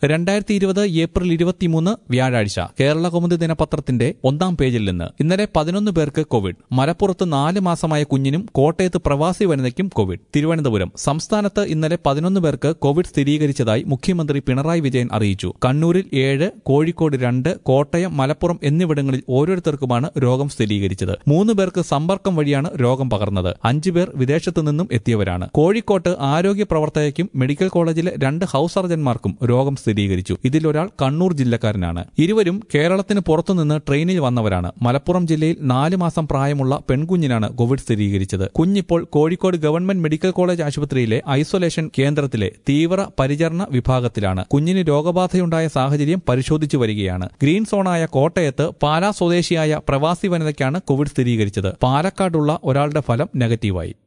രണ്ടായിരത്തി ഇരുപത് ഏപ്രിൽ ഇരുപത്തിമൂന്ന് വ്യാഴാഴ്ച കേരള കൗമുദി ദിനപത്രത്തിന്റെ ഒന്നാം പേജിൽ നിന്ന് ഇന്നലെ പതിനൊന്ന് പേർക്ക് കോവിഡ് മലപ്പുറത്ത് നാല് മാസമായ കുഞ്ഞിനും കോട്ടയത്ത് പ്രവാസി വനിതയ്ക്കും കോവിഡ് തിരുവനന്തപുരം സംസ്ഥാനത്ത് ഇന്നലെ പതിനൊന്ന് പേർക്ക് കോവിഡ് സ്ഥിരീകരിച്ചതായി മുഖ്യമന്ത്രി പിണറായി വിജയൻ അറിയിച്ചു കണ്ണൂരിൽ ഏഴ് കോഴിക്കോട് രണ്ട് കോട്ടയം മലപ്പുറം എന്നിവിടങ്ങളിൽ ഓരോരുത്തർക്കുമാണ് രോഗം സ്ഥിരീകരിച്ചത് മൂന്ന് പേർക്ക് സമ്പർക്കം വഴിയാണ് രോഗം പകർന്നത് അഞ്ചു പേർ വിദേശത്തു നിന്നും എത്തിയവരാണ് കോഴിക്കോട്ട് ആരോഗ്യ പ്രവർത്തകയ്ക്കും മെഡിക്കൽ കോളേജിലെ രണ്ട് ഹൌസ് സർജന്മാർക്കും രോഗം സ്ഥിരീകരിച്ചു ഇതിലൊരാൾ കണ്ണൂർ ജില്ലക്കാരനാണ് ഇരുവരും കേരളത്തിന് പുറത്തുനിന്ന് ട്രെയിനിൽ വന്നവരാണ് മലപ്പുറം ജില്ലയിൽ നാല് മാസം പ്രായമുള്ള പെൺകുഞ്ഞിനാണ് കോവിഡ് സ്ഥിരീകരിച്ചത് കുഞ്ഞിപ്പോൾ കോഴിക്കോട് ഗവൺമെന്റ് മെഡിക്കൽ കോളേജ് ആശുപത്രിയിലെ ഐസൊലേഷൻ കേന്ദ്രത്തിലെ തീവ്ര പരിചരണ വിഭാഗത്തിലാണ് കുഞ്ഞിന് രോഗബാധയുണ്ടായ സാഹചര്യം പരിശോധിച്ചു വരികയാണ് ഗ്രീൻ സോണായ കോട്ടയത്ത് പാലാ സ്വദേശിയായ പ്രവാസി വനിതയ്ക്കാണ് കോവിഡ് സ്ഥിരീകരിച്ചത് പാലക്കാടുള്ള ഒരാളുടെ ഫലം നെഗറ്റീവായി